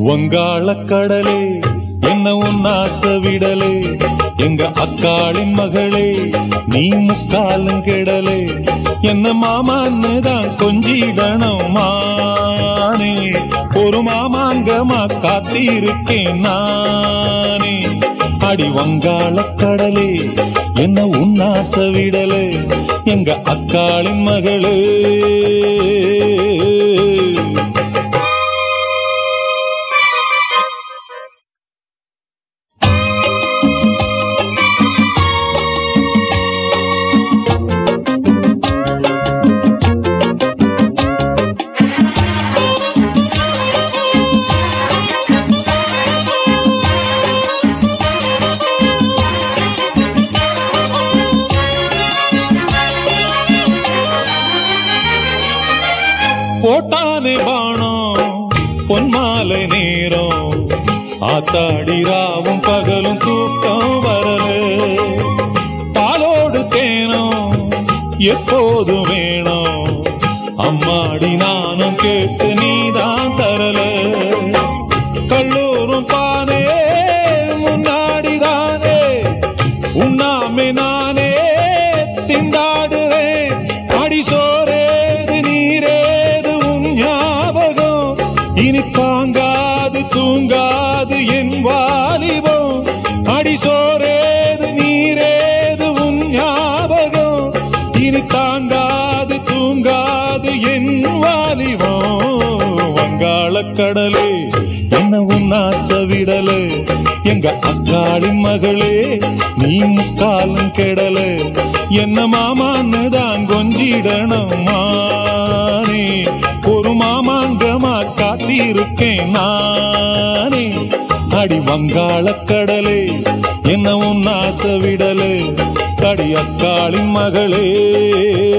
வங்காள கடலே என்ன உன் ஆசை விடலே எங்க அக்காளின் மகளே நீ முக்காலும் கெடலே என்ன மாமான்னு தான் கொஞ்சிடணும் மானே ஒரு மாமாங்கமா காத்திருக்கேன் நானே அடி வங்காள கடலே என்ன உன் ஆசை விடலே எங்க அக்காளின் மகளே போட்டானே பாணம் பொன்மாலை நேரம் ஆத்தாடி ராவும் பகலும் தூக்கம் வரல பாலோடு தேனும் எப்போது வேணும் அம்மாடி நானும் கேட்டு நீதான் தரல கல்லூரும் பானே முன்னாடிதானே உண்ணாமே நானே திண்டாடுறேன் அடி சோரேது நீரேது உன் ஞாபகம் இனி தாங்காது தூங்காது என் வாலிபம் அடி சோரேது நீரேது உன் ஞாபகம் இனி தாங்காது தூங்காது என் வாலிபம் வங்காள கடலே என்ன உன் ஆசை விடலே எங்க அக்காளின் மகளே நீ முக்காலும் கெடல என்ன மாமான்னு தான் கொஞ்சிடணும் மானே ஒரு மாமாங்கமா காத்திருக்கேன் நானே அடி வங்காள கடலே என்ன உன் ஆசை விடலே அடி அக்காளின் மகளே